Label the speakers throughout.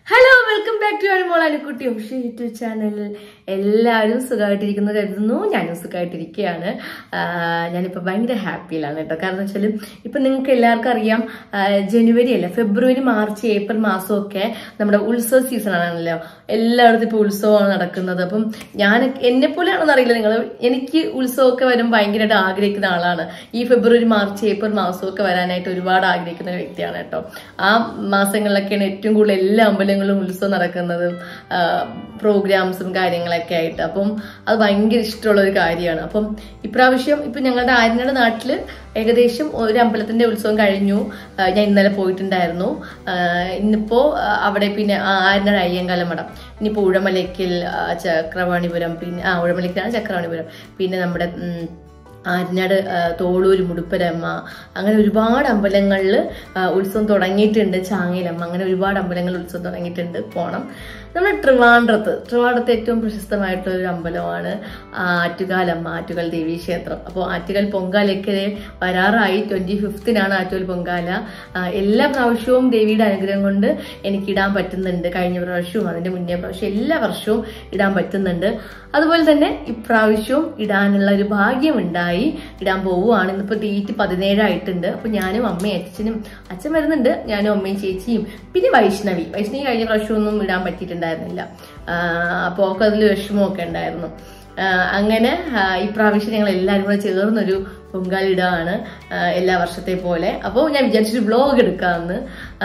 Speaker 1: Hello welcome back to Anumol Anukutty official YouTube ചാനലിൽ എല്ലാവരും സുഖമായിട്ടിരിക്കുന്നു കരുതുന്നു ഞാനും സുഖമായിട്ടിരിക്കുകയാണ് ആഹ് ഞാനിപ്പോൾ ഭയങ്കര ഹാപ്പിയിലാണ് കേട്ടോ കാരണം വെച്ചാൽ ഇപ്പം നിങ്ങൾക്ക് എല്ലാവർക്കും അറിയാം ആഹ് ജനുവരി അല്ല ഫെബ്രുവരി മാർച്ച് ഏപ്രിൽ മാസമൊക്കെ നമ്മുടെ ഉത്സവ സീസൺ ആണല്ലോ എല്ലായിടത്തും ഇപ്പോൾ ഉത്സവമാണ് നടക്കുന്നത് അപ്പം ഞാൻ എന്നെ പോലെയാണെന്ന് അറിയില്ല നിങ്ങൾ എനിക്ക് ഉത്സവമൊക്കെ വരും ഭയങ്കരമായിട്ട് ആഗ്രഹിക്കുന്ന ആളാണ് ഈ ഫെബ്രുവരി മാർച്ച് ഏപ്രിൽ മാസമൊക്കെ വരാനായിട്ട് ഒരുപാട് ആഗ്രഹിക്കുന്ന ഒരു വ്യക്തിയാണ് കേട്ടോ ആ മാസങ്ങളിലൊക്കെയാണ് ഏറ്റവും കൂടുതൽ എല്ലാ അമ്പലങ്ങളിലും ഉത്സവം നടക്കുന്നതും പ്രോഗ്രാംസും കാര്യങ്ങളൊക്കെ ആയിട്ട് അപ്പം അത് ഭയങ്കര ഇഷ്ടമുള്ള ഒരു കാര്യമാണ് അപ്പം ഇപ്രാവശ്യം ഇപ്പം ഞങ്ങളുടെ ആര്യനയുടെ നാട്ടിൽ ഏകദേശം ഒരു അമ്പലത്തിന്റെ ഉത്സവം കഴിഞ്ഞു ആ, ഞാൻ ഇന്നലെ പോയിട്ടുണ്ടായിരുന്നു ആ, ഇന്നിപ്പോ ആ, അവിടെ പിന്നെ ആര്യനട അയ്യങ്കാല മഠം ഇനിയിപ്പോ ഉഴമലയ്ക്കൽ ആ, ചക്രവാണിപുരം പിന്നെ ആ ഉഴമലയ്ക്കലാണ് ചക്രവാണിപുരം പിന്നെ നമ്മുടെ ഉം, ആര്യനാട് ആ, തോളൂര് മുടുപ്പരമ്മ അങ്ങനെ ഒരുപാട് അമ്പലങ്ങളിൽ ഉത്സവം തുടങ്ങിയിട്ടുണ്ട് ചാങ്ങയിലമ്മ അങ്ങനെ ഒരുപാട് അമ്പലങ്ങളിൽ ഉത്സവം തുടങ്ങിയിട്ടുണ്ട് പോണം നമ്മുടെ ട്രിവാൻഡ്രത്ത് ട്രിവാൻഡ്രത്ത് ഏറ്റവും പ്രശസ്തമായിട്ടുള്ള ഒരു അമ്പലമാണ് ആ, ആറ്റുകാലമ്മ ആറ്റുകാൽ ദേവീ ക്ഷേത്രം അപ്പോൾ ആറ്റുകാൽ പൊങ്കാലയൊക്കെ വരാറായി ട്വന്റി ഫിഫ്തിനാണ് ആറ്റുകാൽ പൊങ്കാല ആ, എല്ലാ പ്രാവശ്യവും ദേവിയുടെ അനുഗ്രഹം കൊണ്ട് എനിക്ക് ഇടാൻ പറ്റുന്നുണ്ട് കഴിഞ്ഞ പ്രാവശ്യവും അതിന്റെ മുന്നേ പ്രാവശ്യം എല്ലാ വർഷവും ഇടാൻ പറ്റുന്നുണ്ട് അതുപോലെ തന്നെ ഇപ്രാവശ്യവും ഇടാനുള്ള ഒരു ഭാഗ്യം ഉണ്ടായി ഇടാൻ പോവുകയാണ് ഇന്നിപ്പോൾ ഡേറ്റ് പതിനേഴായിട്ടുണ്ട് അപ്പൊ ഞാനും അമ്മയും അച്ഛനും അച്ഛൻ വരുന്നുണ്ട് ഞാനും അമ്മയും ചേച്ചിയും പിന്നെ വൈഷ്ണവി വൈഷ്ണവി കഴിഞ്ഞ പ്രാവശ്യമൊന്നും ഇടാൻ പറ്റിയിട്ടുണ്ടായിരുന്നില്ല അപ്പോൾ അവൾക്ക് അതിൽ വിഷമമൊക്കെ ഉണ്ടായിരുന്നു ആ, അങ്ങനെ ആ, ഇപ്രാവശ്യം ഞങ്ങൾ എല്ലാവരും കൂടെ ചേർന്നൊരു പൊങ്കാലിടാണ് ആ, എല്ലാ വർഷത്തെ പോലെ അപ്പോൾ ഞാൻ വിചാരിച്ചൊരു വ്ലോഗ് എടുക്കാമെന്ന് ആ,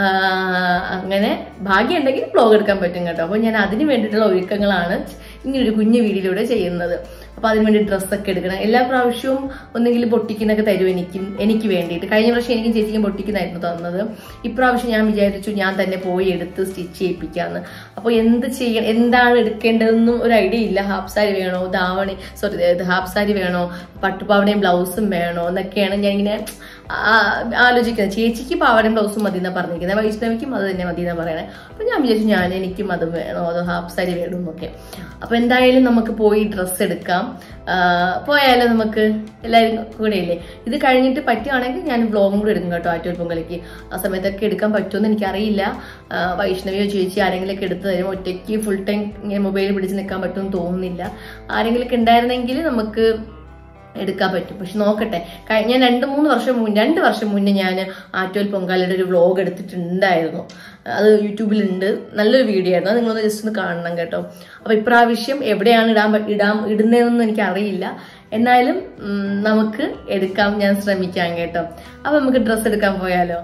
Speaker 1: അങ്ങനെ ഭാഗ്യം ഉണ്ടെങ്കിൽ വ്ലോഗ് എടുക്കാൻ പറ്റും കേട്ടോ അപ്പോൾ ഞാൻ അതിന് വേണ്ടിയിട്ടുള്ള ഒരുക്കങ്ങളാണ് ഇങ്ങനൊരു കുഞ്ഞു വീഡിയോയിലൂടെ ചെയ്യുന്നത് അപ്പോൾ അതിന് വേണ്ടി ഡ്രസ്സൊക്കെ എടുക്കണം എല്ലാ പ്രാവശ്യവും ഒന്നെങ്കിൽ പൊട്ടിക്കുന്നൊക്കെ തരും എനിക്കും എനിക്ക് വേണ്ടിയിട്ട് കഴിഞ്ഞ പ്രാവശ്യം എനിക്കും ചേച്ചിക്കും പൊട്ടിക്കുന്നതായിരുന്നു തന്നത് ഇപ്രാവശ്യം ഞാൻ വിചാരിച്ചു ഞാൻ തന്നെ പോയി എടുത്ത് സ്റ്റിച്ച് ചെയ്യിപ്പിക്കാന്ന് അപ്പോൾ എന്ത് ചെയ്യണം എന്താണ് എടുക്കേണ്ടതെന്നും ഒരു ഐഡിയ ഇല്ല ഹാഫ് സാരി വേണോ ദാവണി സോറി ഹാഫ് സാരി വേണോ പട്ടുപാവടയും ബ്ലൗസും വേണോ എന്നൊക്കെയാണ് ഞാൻ ഇങ്ങനെ ആ- ആലോചിക്കുന്നത് ചേച്ചിക്ക് പാവടയും ബ്ലൗസും മതി എന്നാ പറഞ്ഞിരിക്കുന്നത് വൈഷ്ണവിക്കും അത് തന്നെ മതി എന്നാ പറയണേ അപ്പൊ ഞാൻ വിചാരിച്ചു ഞാൻ എനിക്കും അത് വേണോ അതോ ഹാഫ് സാരി വേണം എന്നൊക്കെ അപ്പൊ എന്തായാലും നമുക്ക് പോയി ഡ്രസ്സ് എടുക്കാം ആ, പോയാലോ നമുക്ക് എല്ലാവരും കൂടെ ഇല്ലേ ഇത് കഴിഞ്ഞിട്ട് പറ്റുവാണെങ്കിൽ ഞാൻ വ്ലോഗും കൂടെ എടുക്കും കേട്ടോ ആറ്റൂർ പൊങ്കലേക്ക് ആ സമയത്തൊക്കെ എടുക്കാൻ പറ്റുമെന്ന് എനിക്കറിയില്ല ആ, വൈഷ്ണവിയോ ചേച്ചി ആരെങ്കിലുമൊക്കെ എടുത്തു തരും ഒറ്റയ്ക്ക് ഫുൾ ടൈം ഇങ്ങനെ മൊബൈൽ പിടിച്ച് നിൽക്കാൻ പറ്റുമെന്ന് തോന്നുന്നില്ല ആരെങ്കിലുമൊക്കെ ഉണ്ടായിരുന്നെങ്കിൽ നമുക്ക് എടുക്കാൻ പറ്റും പക്ഷെ നോക്കട്ടെ കഴി- ഞാൻ രണ്ട് മൂന്ന് വർഷം മുന്നേ രണ്ട് വർഷം മുന്നേ ഞാൻ ആറ്റോൽ പൊങ്കാലയുടെ ഒരു വ്ലോഗ് എടുത്തിട്ടുണ്ടായിരുന്നു അത് യൂട്യൂബിലുണ്ട് നല്ലൊരു വീഡിയോ ആയിരുന്നു അത് നിങ്ങളൊന്ന് ജസ്റ്റ് ഒന്ന് കാണണം കേട്ടോ അപ്പൊ ഇപ്രാവശ്യം എവിടെയാണ് ഇടാൻ പ- ഇടാൻ ഇടുന്നതെന്നൊന്നും എനിക്ക് അറിയില്ല എന്നാലും ഉം, നമുക്ക് എടുക്കാം ഞാൻ ശ്രമിക്കാം കേട്ടോ അപ്പൊ നമുക്ക് ഡ്രസ്സ് എടുക്കാൻ പോയാലോ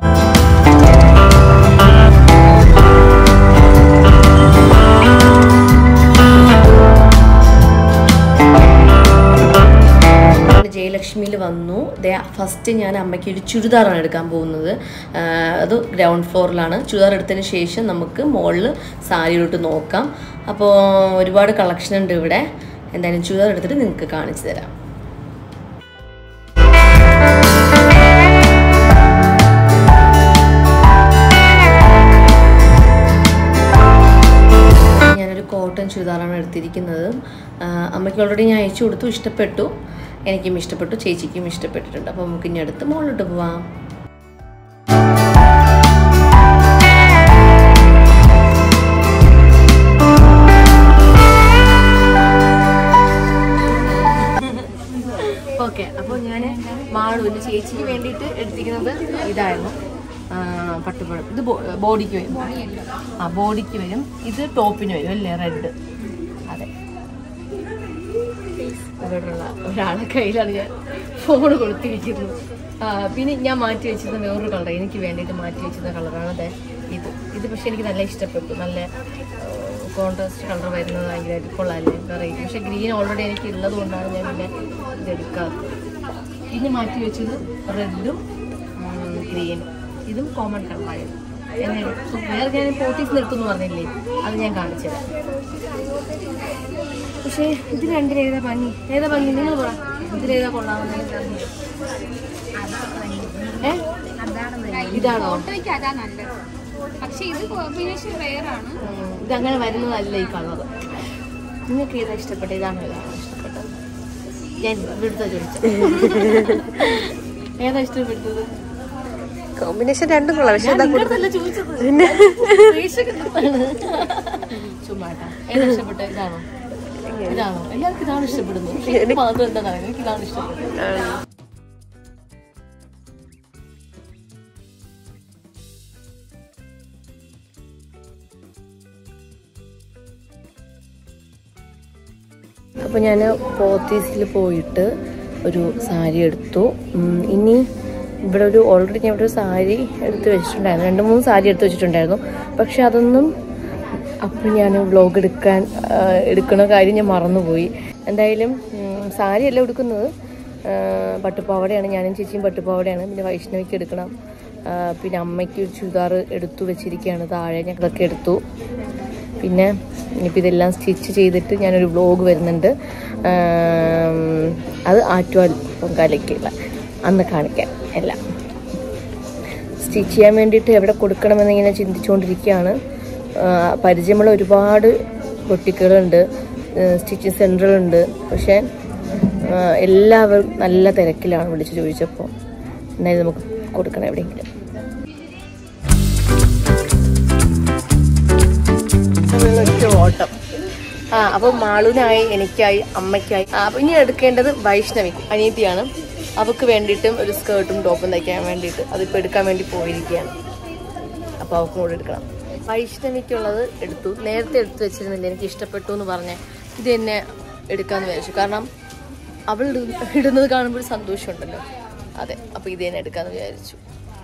Speaker 1: ജയലക്ഷ്മിയിൽ വന്നു ഫസ്റ്റ് ഞാൻ അമ്മയ്ക്ക് ഒരു ചുരിദാറാണ് എടുക്കാൻ പോകുന്നത് ആ, അത് ഗ്രൗണ്ട് ഫ്ലോറിലാണ് ചുരിദാർ എടുത്തതിന് ശേഷം നമുക്ക് മുകളിൽ സാരിയിലോട്ട് നോക്കാം അപ്പോൾ ഒരുപാട് കളക്ഷൻ ഉണ്ട് ഇവിടെ എന്തായാലും ചുരിദാർ എടുത്തിട്ട് നിങ്ങൾക്ക് കാണിച്ചു തരാം ഞാനൊരു കോട്ടൺ ചുരിദാറാണ് എടുത്തിരിക്കുന്നത് ആ, അമ്മയ്ക്ക് ഓൾറെഡി ഞാൻ അയച്ചു കൊടുത്തു ഇഷ്ടപ്പെട്ടു എനിക്കും ഇഷ്ടപ്പെട്ടു ചേച്ചിക്കും ഇഷ്ടപ്പെട്ടിട്ടുണ്ട് അപ്പോൾ നമുക്ക് ഇനി അടുത്ത് മുകളിലോട്ട് പോവാം ഓക്കെ അപ്പോൾ ഞാൻ മാളൂന് ചേച്ചിക്ക് വേണ്ടിയിട്ട് എടുത്തിരിക്കുന്നത് ഇതായിരുന്നു ആ, പട്ടുപഴം ഇത് ബോ- ബോഡിക്ക് വരും ആ ബോഡിക്ക് വരും ഇത് ടോപ്പിന് വരും അല്ലേ റെഡ് അതെ ഇവിടെയുള്ള ഒരാളെ കയ്യിലാണ് ഞാൻ ഫോൺ കൊടുത്തിരിക്കുന്നത് ആ, പിന്നെ ഞാൻ മാറ്റി വെച്ചിരുന്ന വേറൊരു കളർ എനിക്ക് വേണ്ടിയിട്ട് മാറ്റി വെച്ചിരുന്ന കളറാണ് അതെ ഇത് ഇത് പക്ഷെ എനിക്ക് നല്ല ഇഷ്ടപ്പെട്ടു നല്ല കോൺട്രാസ്റ്റ് കളർ വരുന്നത് ഭയങ്കരമായിട്ട് കൊള്ളാല്ലേ വെറൈറ്റി പക്ഷെ ഗ്രീൻ ഓൾറെഡി എനിക്ക് ഉള്ളത് കൊണ്ടാണ് ഞാൻ പിന്നെ ഇതെടുക്കാത്തത് ഇനി മാറ്റി വെച്ചത് റെഡും ഗ്രീനും ഇതും കോമൺ കളറായിരുന്നു എന്നെ വേറെ ഞാൻ പോത്തീസ് നിർത്തുമെന്ന് പറഞ്ഞില്ലേ അത് ഞാൻ കാണിച്ചു തരാം പക്ഷേ ഇത് രണ്ടിൽ ഏതാ ഭംഗി ഏതാ ഭംഗി നിങ്ങൾ പറ ഇതിലേതാ കൊള്ളാവുന്ന ഏ ഇതാണോ
Speaker 2: ഫോട്ടോയ്ക്ക് അതാ നല്ലത് പക്ഷെ ഇത് കോമ്പിനേഷൻ വേറാണ്
Speaker 1: ഉം, ഇതങ്ങനെ വരുന്നതല്ല ഈ കളർ നിങ്ങൾക്ക് ഏതാ ഇഷ്ടപ്പെട്ടത് ഇതാണോ ഇതാണോ ഇഷ്ടപ്പെട്ടത് ഞാൻ ഇവിടുത്തെ ചോദിച്ചത് ഏതാ ഇഷ്ടപ്പെട്ടത്
Speaker 3: കോമ്പിനേഷൻ രണ്ടും കൊള്ളാം പക്ഷെ എന്താ
Speaker 1: നിങ്ങടതല്ല ചോദിച്ചത്. പ്രേക്ഷകർക്കാണ്. ചുമ്മാട്ടാ. ഏതാ ഇഷ്ടപ്പെട്ടെ? ഇതാണോ? ഇതാണോ? എല്ലാവർക്കും ഇതാണ് ഇഷ്ടപ്പെടുന്നത്. പക്ഷേ എനിക്ക് മാത്രം എന്താണെന്ന് അറിയില്ല. എനിക്ക് ഇതാണ് ഇഷ്ടപ്പെട്ടത്. അപ്പോൾ ഞാൻ പോത്തീസിൽ പോയിട്ട് ഒരു സാരി എടുത്തു ഉം, ഇനി ഇവിടെ ഒരു ഓൾറെഡി ഞാൻ ഇവിടെ ഒരു സാരി എടുത്ത് വെച്ചിട്ടുണ്ടായിരുന്നു രണ്ട് മൂന്ന് സാരി എടുത്ത് വെച്ചിട്ടുണ്ടായിരുന്നു പക്ഷെ അതൊന്നും അപ്പോൾ ഞാൻ വ്ലോഗ് എടുക്കാൻ ആ, എടുക്കണ കാര്യം ഞാൻ മറന്നുപോയി എന്തായാലും ഉം, സാരിയല്ല എടുക്കുന്നത് ആ, പട്ടുപാവാടയാണ് ഞാനും ചേച്ചിയും പട്ടുപാവാടയാണ് പിന്നെ വൈഷ്ണവിക്ക് എടുക്കണം ആ, പിന്നെ അമ്മയ്ക്ക് ഒരു ചുരിദാർ എടുത്തു വെച്ചിരിക്കുകയാണ് താഴെ ഞാൻ അതൊക്കെ എടുത്തു പിന്നെ ഇനിയിപ്പോൾ ഇതെല്ലാം സ്റ്റിച്ച് ചെയ്തിട്ട് ഞാനൊരു വ്ലോഗ് വരുന്നുണ്ട് ആം, അത് ആറ്റുവാൽ പൊങ്കാലയ്ക്കുള്ള അന്ന് കാണിക്കാൻ എല്ലാം സ്റ്റിച്ച് ചെയ്യാൻ വേണ്ടിയിട്ട് എവിടെ കൊടുക്കണമെന്ന് ഇങ്ങനെ ചിന്തിച്ചുകൊണ്ടിരിക്കുകയാണ് ആ, പരിചയമുള്ള ഒരുപാട് ബൊട്ടിക്കുകളുണ്ട് സ്റ്റിച്ചിങ് സെൻ്ററുകളുണ്ട് പക്ഷേ ആ, എല്ലാവരും നല്ല തിരക്കിലാണ് വിളിച്ച് ചോദിച്ചപ്പോൾ എന്നാലും നമുക്ക് കൊടുക്കണം എവിടെയെങ്കിലും ഒറ്റ ഓട്ടം ആ അപ്പൊ മാളുവിനായി എനിക്കായി അമ്മയ്ക്കായി ആ, അപ്പൊ ഇനി എടുക്കേണ്ടത് വൈഷ്ണവി അനിയത്തിയാണ് അവക്ക് വേണ്ടിയിട്ടും ഒരു സ്കേർട്ടും ടോപ്പും തയ്ക്കാൻ വേണ്ടിയിട്ട് അതിപ്പോ എടുക്കാൻ വേണ്ടി പോയിരിക്കുകയാണ് അപ്പൊ അവക്കും കൂടെ എടുക്കണം വൈഷ്ണവിക്കുള്ളത് എടുത്തു നേരത്തെ എടുത്തു വെച്ചിരുന്നില്ല എനിക്ക് ഇഷ്ടപ്പെട്ടു എന്ന് പറഞ്ഞ് ഇത് തന്നെ എടുക്കാന്ന് വിചാരിച്ചു കാരണം അവൾ ഇടു- ഇടുന്നത് കാണുമ്പോൾ ഒരു സന്തോഷമുണ്ടല്ലോ അതെ അപ്പൊ ഇത് തന്നെ എടുക്കാന്ന് വിചാരിച്ചു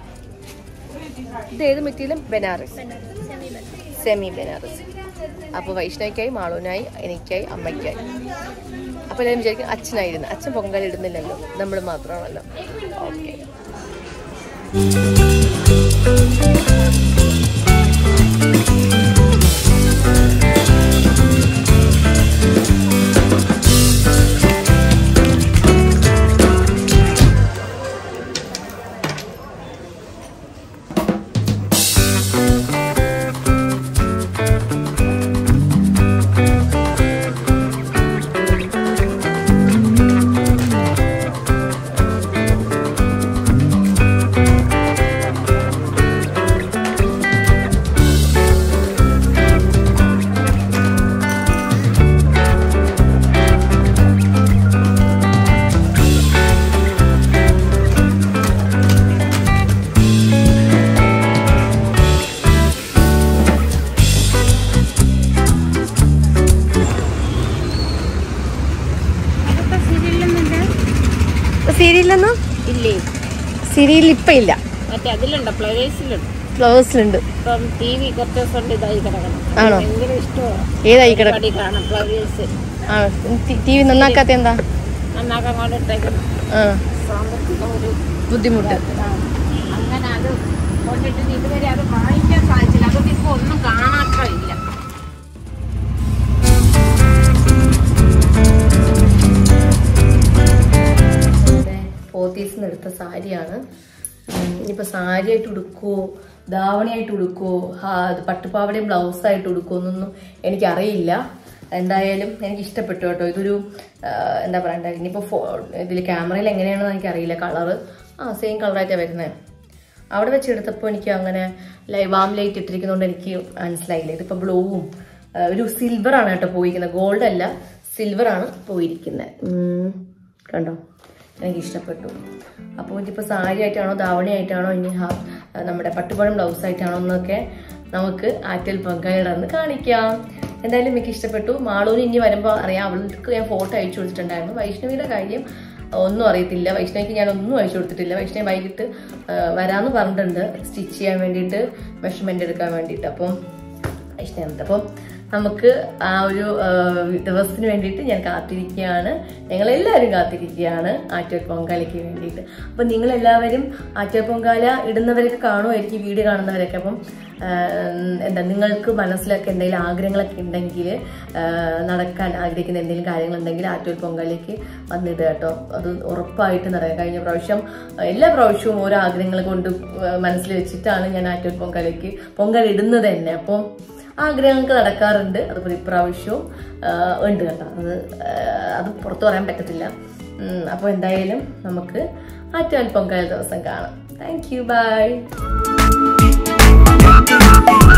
Speaker 1: ഇത് ഏത് മെറ്റീരിയലും ബനാറസ് സെമി ബനാറസ് അപ്പോൾ വൈഷ്ണവിക്കായി മാളൂനായി എനിക്കായി അമ്മയ്ക്കായി അപ്പോൾ എല്ലാവരും വിചാരിക്കും അച്ഛനായിരുന്നു അച്ഛൻ പൊങ്കാല ഇടുന്നില്ലല്ലോ നമ്മൾ മാത്രമാണല്ലോ ഓക്കെ സീരിയലൊന്നും
Speaker 2: ഇല്ലേ
Speaker 1: സീരിയൽ ഇപ്പം ഇല്ല
Speaker 2: മറ്റേ അതിലുണ്ടോ ഫ്ലവേഴ്സിലുണ്ട്
Speaker 1: ഫ്ലവേഴ്സിലുണ്ട്
Speaker 2: ഇപ്പം ടി വി കുറച്ച് ദിവസം കൊണ്ട് ഇതായി കിടക്കണം
Speaker 1: ആണോ?
Speaker 2: ഭയങ്കര ഇഷ്ടമാണ്
Speaker 1: ഏതായി കിടക്കും
Speaker 2: പരിപാടി കാണാം ഫ്ലവേഴ്സ്
Speaker 1: ആ ടി വി നന്നാക്കാത്ത എന്താ
Speaker 2: നന്നാക്കാൻ കൊണ്ടിട്ടേക്കണം
Speaker 1: ആ
Speaker 2: സാമ്പത്തിക ഒരു
Speaker 1: ബുദ്ധിമുട്ട്
Speaker 2: ആ, അങ്ങനെ അത് കൊണ്ടിട്ട് ഇതുവരെ അത് വാങ്ങിക്കാൻ സാധിച്ചില്ല അതൊക്കെ ഇപ്പൊ ഒന്നും കാണാക്കില്ല
Speaker 1: പോത്തീസിൽ നിന്ന് എടുത്ത സാരിയാണ് ഉം, ഇനിയിപ്പോ സാരിയായിട്ട് ഉടുക്കുവോ ധാവണിയായിട്ട് ഉടുക്കുവോ ഹാ, അത് പട്ടുപാവടയും ബ്ലൗസായിട്ട് ഉടുക്കുവോ എന്നൊന്നും എനിക്കറിയില്ല എന്തായാലും എനിക്ക് ഇഷ്ടപ്പെട്ടു കേട്ടോ ഇതൊരു ആ, എന്താ പറയണ്ട ഇനിയിപ്പോൾ ഫോ ഇതിൽ ക്യാമറയിൽ എങ്ങനെയാണെന്ന് എനിക്കറിയില്ല കളറ് ആ സെയിം കളറായിട്ടാണ് വരുന്നത് അവിടെ വെച്ച് എടുത്തപ്പോൾ എനിക്ക് അങ്ങനെ ലൈ വാം ലൈറ്റ് ഇട്ടിരിക്കുന്നതുകൊണ്ട് എനിക്ക് മനസ്സിലായില്ല ഇതിപ്പോൾ ബ്ലൂവും ഒരു സിൽവറാണ് കേട്ടോ പോയിരിക്കുന്നത് ഗോൾഡ് അല്ല സിൽവറാണ് പോയിരിക്കുന്നത് ഉം, കണ്ടോ എനിക്ക് ഇഷ്ടപ്പെട്ടു അപ്പോൾ ഇനിയിപ്പോൾ സാരി ആയിട്ടാണോ ധാവണി ആയിട്ടാണോ ഇനി ഹാ നമ്മുടെ പട്ടുപഴം ബ്ലൗസ് ആയിട്ടാണോ എന്നൊക്കെ നമുക്ക് ആറ്റൽ പങ്കാളിടന്ന് കാണിക്കാം എന്തായാലും എനിക്ക് ഇഷ്ടപ്പെട്ടു മാളൂന് ഇനി വരുമ്പോൾ അറിയാം അവൾക്ക് ഞാൻ ഫോട്ടോ അയച്ചു കൊടുത്തിട്ടുണ്ടായിരുന്നു വൈഷ്ണവിയുടെ കാര്യം ഒന്നും അറിയത്തില്ല വൈഷ്ണവിക്ക് ഞാൻ ഒന്നും അയച്ചു കൊടുത്തിട്ടില്ല വൈഷ്ണവി വൈകിട്ട് ആ, വരാമെന്ന് പറഞ്ഞിട്ടുണ്ട് സ്റ്റിച്ച് ചെയ്യാൻ വേണ്ടിയിട്ട് മെഷർമെൻ്റ് എടുക്കാൻ വേണ്ടിയിട്ട് അപ്പം വൈഷ്ണവിൻ്റെ അപ്പം നമുക്ക് ആ ഒരു ആ, ദിവസത്തിന് വേണ്ടിയിട്ട് ഞാൻ കാത്തിരിക്കുകയാണ് ഞങ്ങളെല്ലാവരും കാത്തിരിക്കുകയാണ് ആറ്റൽ പൊങ്കാലയ്ക്ക് വേണ്ടിയിട്ട് അപ്പം നിങ്ങളെല്ലാവരും ആറ്റൽ പൊങ്കാല ഇടുന്നവരൊക്കെ കാണുമായിരിക്കും വീഡിയോ കാണുന്നവരൊക്കെ അപ്പം ആ, എന്താ നിങ്ങൾക്ക് മനസ്സിലൊക്കെ എന്തെങ്കിലും ആഗ്രഹങ്ങളൊക്കെ ഉണ്ടെങ്കിൽ ആ, നടക്കാൻ ആഗ്രഹിക്കുന്ന എന്തെങ്കിലും കാര്യങ്ങളുണ്ടെങ്കിൽ ആറ്റൂർ പൊങ്കാലയ്ക്ക് വന്നിടുക കേട്ടോ അത് ഉറപ്പായിട്ട് നടക്കുക കഴിഞ്ഞ പ്രാവശ്യം ആ, എല്ലാ പ്രാവശ്യവും ഓരോ ആഗ്രഹങ്ങൾ കൊണ്ട് ആ, മനസ്സിൽ വെച്ചിട്ടാണ് ഞാൻ ആറ്റൂർ പൊങ്കാലയ്ക്ക് പൊങ്കാല ഇടുന്നത് തന്നെ അപ്പം ആഗ്രഹങ്ങൾക്ക് നടക്കാറുണ്ട് അതുപോലെ ഇപ്രാവശ്യവും ആ, ഉണ്ട് കേട്ടോ അത് ആ, അത് പുറത്തു പറയാൻ പറ്റത്തില്ല അപ്പോൾ എന്തായാലും നമുക്ക് ആറ്റുകാൽ പൊങ്കാല ദിവസം കാണാം താങ്ക് യു ബൈ